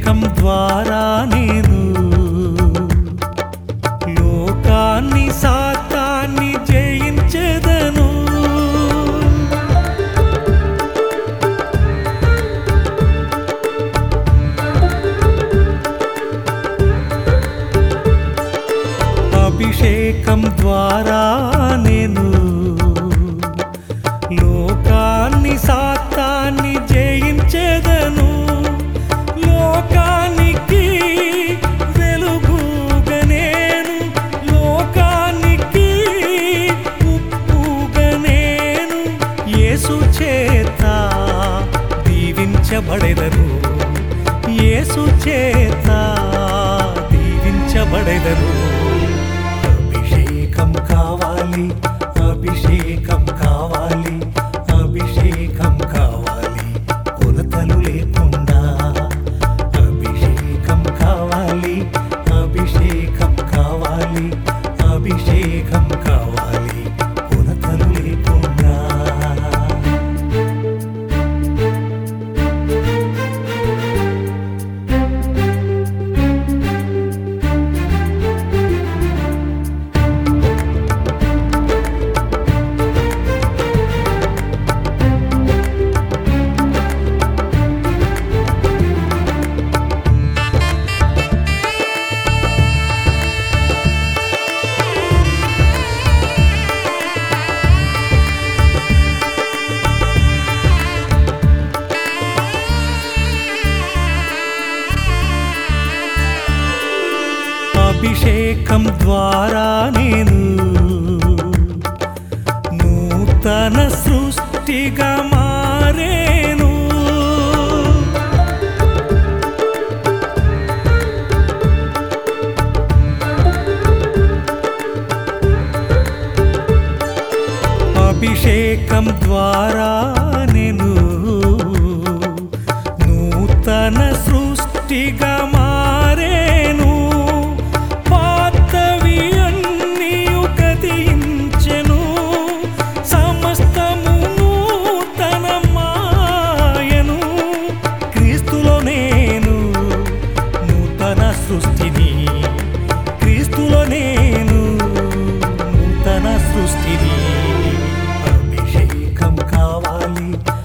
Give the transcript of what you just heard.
అభిషేకం ద్వారా నేను లోకాన్ని సాతాన్ని జయించెదను అభిషేకం ద్వారా నేను లోకాన్ని సాతాన్ని జయించెదను లోకానికి వెలుగుగా నేను లోకానికి ఉప్పుగా నేను యేసు చేత దీవించబడెదను యేసు చేత దీవించబడెదను అభిషేకం కావాలి అభిషేకం కావాలి అభిషేకం కావాలి కొలతలు లేకుండా అభిషేకం కావాలి అభిషేకం కావాలి అభిషేకం కావాలి కొలతలు లేకుండా అభిషేకం ద్వారా నేను నూతన సృష్టిగా మారేను అభిషేకం ద్వారా నేను నూతన సృష్టిగా మారేను పాతవి అన్నీయు గతించెను సమస్తము నూతనమాయను క్రీస్తులో నేను నూతన సృష్టిని క్రీస్తులో నేను నూతన సృష్టిని అభిషేకం కావాలి